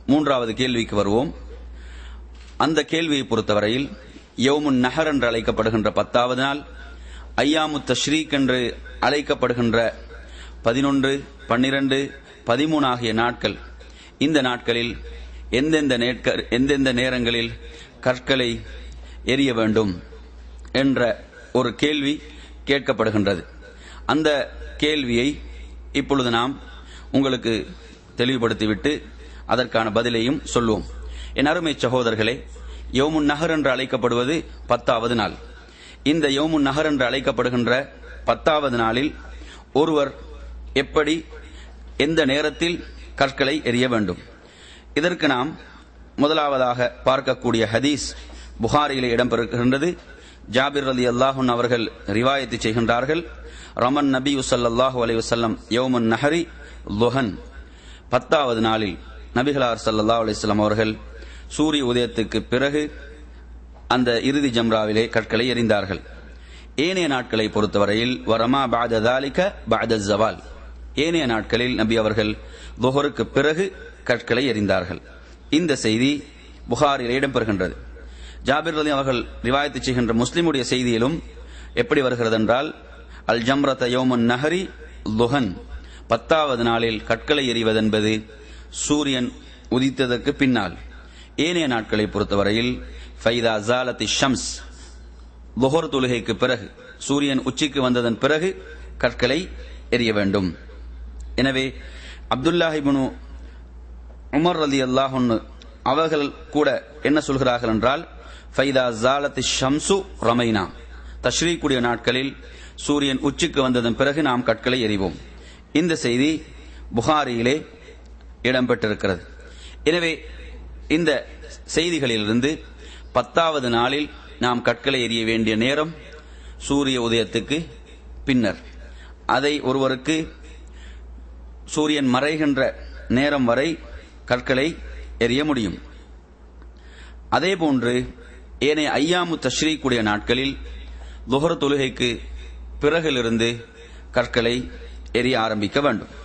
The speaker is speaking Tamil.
மூன்றாவது கேள்விக்கு வருவோம் அந்த கேள்வியை பொறுத்தவரையில் யவுமுன் நஹர் என்று அழைக்கப்படுகின்ற பத்தாவது நாள் ஐயாமு தஷ்ரீக் என்று அழைக்கப்படுகின்ற பதினொன்று பன்னிரண்டு பதிமூணு ஆகிய நாட்கள் இந்த நாட்களில் எந்தெந்த நேட்க- எந்தெந்த நேரங்களில் கற்களை எரிய வேண்டும் என்ற ஒரு கேள்வி கேட்கப்படுகின்றது அந்த கேள்வியை இப்பொழுது நாம் உங்களுக்கு தெளிவுபடுத்திவிட்டு அதற்கான பதிலையும் சொல்லுவோம் என் அருமை சகோதரர்களே யோமுன் நகர் என்று அழைக்கப்படுவது பத்தாவது நாள் இந்த யோமுன் நகர் என்று அழைக்கப்படுகின்ற பத்தாவது நாளில் ஒருவர் எப்படி எந்த நேரத்தில் கற்களை எரிய வேண்டும் இதற்கு நாம் முதலாவதாக பார்க்கக்கூடிய ஹதீஸ் புகாரியிலே இடம்பெறுகின்றது ஜாபிர் அலி அல்லாஹுன் அவர்கள் ரிவாயத்து செய்கின்றார்கள் ரமன் நபி ஸல்லல்லாஹு அலைஹி வஸல்லம் யௌமன் நஹரி லுஹன் பத்தாவது நாளில் நபிகளார் ஸல்லல்லாஹு அலைஹி வஸல்லம் அவர்கள் சூரிய உதயத்துக்கு பிறகு அந்த இறுதி ஜம்ராவிலே கற்களை எறிந்தார்கள் ஏனைய நாட்களை பொறுத்தவரையில் வரமா பாத தாலிக பாத ஜவால் ஏனைய நாட்களில் நபி அவர்கள் துஹருக்கு பிறகு கற்களை எறிந்தார்கள் இந்த செய்தி புகாரில் இடம்பெறுகின்றது ஜாபிர் அலி அவர்கள் ரிவாயத்து செய்கின்ற முஸ்லிமுடைய செய்தியிலும் எப்படி வருகிறது என்றால் அல் ஜம்ரத யோமன் நஹரி லுஹன் பத்தாவது நாளில் கற்களை எறிவதென்பது சூரியன் உதித்ததற்கு பின்னால் ஏனைய நாட்களை பொறுத்தவரையில் ஃபைதா ஜாலத்தி ஷம்ஸ் லுஹர் தொழுகைக்கு பிறகு சூரியன் உச்சிக்கு வந்ததன் பிறகு கற்களை எரிய வேண்டும் எனவே அப்துல்லாஹிபுனு உமர் ரலி அல்லாஹுன்னு அவர்கள் கூட என்ன சொல்கிறார்கள் என்றால் ஃபைதா ஜாலத்தி ஷம்சு ரமைனா தஷ்ரீக்குடைய நாட்களில் சூரியன் உச்சிக்கு வந்ததன் பிறகு நாம் கற்களை எறிவோம் இந்த செய்தி புகாரியிலே இடம்பெற்றிருக்கிறது எனவே இந்த செய்திகளிலிருந்து பத்தாவது நாளில் நாம் கற்களை எறிய வேண்டிய நேரம் சூரிய உதயத்துக்கு பின்னர் அதை ஒருவருக்கு சூரியன் மறைகின்ற நேரம் வரை கற்களை எறிய முடியும் அதேபோன்று ஏனைய ஐயாமு தஷ்ரீக்குடைய நாட்களில் துஹர் தொழுகைக்கு பிறகிலிருந்து கற்களை எரிய ஆரம்பிக்க வேண்டும்